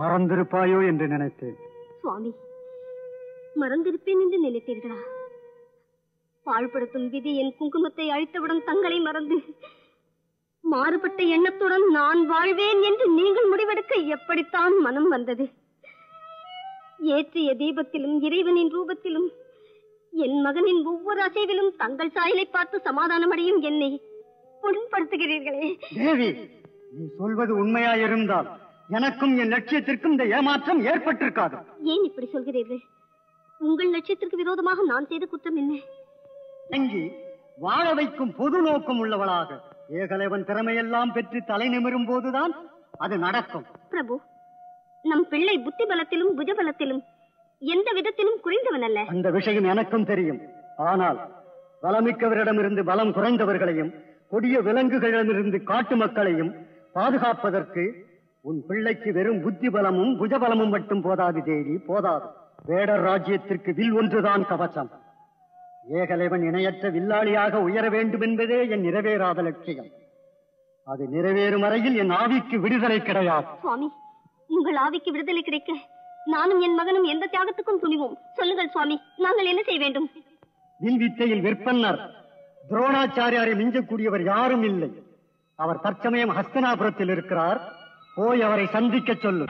மறந்திருப்பாயோ என்று நினைத்தேன் சுவாமி மறந்திருப்பேன் என்று நினைத்தீர்களா பாழ்படுத்தும் விதி என் குங்குமத்தை அழித்தவுடன் தங்களை மறந்து மாறுபட்ட எண்ணத்துடன் நான் வாழ்வேன் என்று நீங்கள் முடிவெடுக்க எப்படித்தான் மனம் வந்தது ஏற்றிய தீபத்திலும் இறைவனின் ரூபத்திலும் என் மகனின் ஒவ்வொரு அசைவிலும் தங்கள் சாயலை பார்த்து சமாதானமடையும் என்னை புண்படுத்துகிறீர்களே தேவி நீ சொல்வது உண்மையாயிருந்தால் எனக்கும் என் லட்சியத்திற்கும் இந்த ஏமாற்றம் ஏற்பட்டிருக்காது ஏன் இப்படி சொல்கிறீர்கள் உங்கள் லட்சியத்திற்கு விரோதமாக நான் செய்த குற்றம் என்ன தங்கி வாழ வைக்கும் பொது நோக்கம் உள்ளவளாக ஏகலைவன் திறமையெல்லாம் பெற்று தலை நிமிரும் போதுதான் அது நடக்கும் பிரபு நம் பிள்ளை புத்தி பலத்திலும் புஜபலத்திலும் எந்த விதத்திலும் குறைந்தவன் அல்ல அந்த விஷயம் எனக்கும் தெரியும் ஆனால் பலமிக்கவரிடமிருந்து பலம் குறைந்தவர்களையும் கொடிய விலங்குகளிடமிருந்து காட்டு மக்களையும் பாதுகாப்பதற்கு உன் பிள்ளைக்கு வெறும் புத்தி பலமும் புஜபலமும் மட்டும் போதாது தேவி போதாது வேடர் ராஜ்யத்திற்கு வில் ஒன்றுதான் கவசம் ஏகலைவன் இணையற்ற வில்லாளியாக உயர வேண்டும் என்பதே என் நிறைவேறாத லட்சியம் அது நிறைவேறும் வரையில் என் ஆவிக்கு விடுதலை கிடையாது சுவாமி உங்கள் ஆவிக்கு விடுதலை கிடைக்க நானும் என் மகனும் எந்த தியாகத்துக்கும் துணிவோம் சொல்லுங்கள் சுவாமி நாங்கள் என்ன செய்ய வேண்டும் வில் வித்தையில் விற்பன்னர் துரோணாச்சாரியாரை மிஞ்சக்கூடியவர் யாரும் இல்லை அவர் தற்சமயம் ஹஸ்தனாபுரத்தில் இருக்கிறார் போய் அவரை சந்திக்க சொல்லு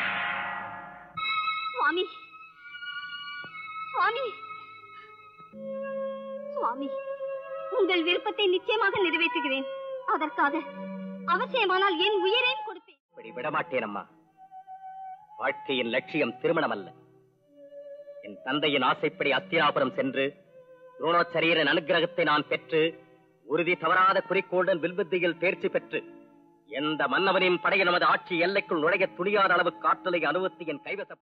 சுவாமி சுவாமி சுவாமி உங்கள் விருப்பத்தை நிச்சயமாக நிறைவேற்றுகிறேன் அதற்காக அவசியமானால் என் உயிரையும் கொடுப்பேன் இப்படி விடமாட்டேன் அம்மா வாழ்க்கையின் லட்சியம் திருமணம் அல்ல என் தந்தையின் ஆசைப்படி அத்தியாபுரம் சென்று துரோணாச்சரியரின் அனுகிரகத்தை நான் பெற்று உறுதி தவறாத குறிக்கோளுடன் வில்வித்தையில் தேர்ச்சி பெற்று எந்த மன்னவனின் படை நமது ஆட்சி எல்லைக்குள் நுழைய துணியாத அளவு காற்றலை அனுபவித்து என் கைவச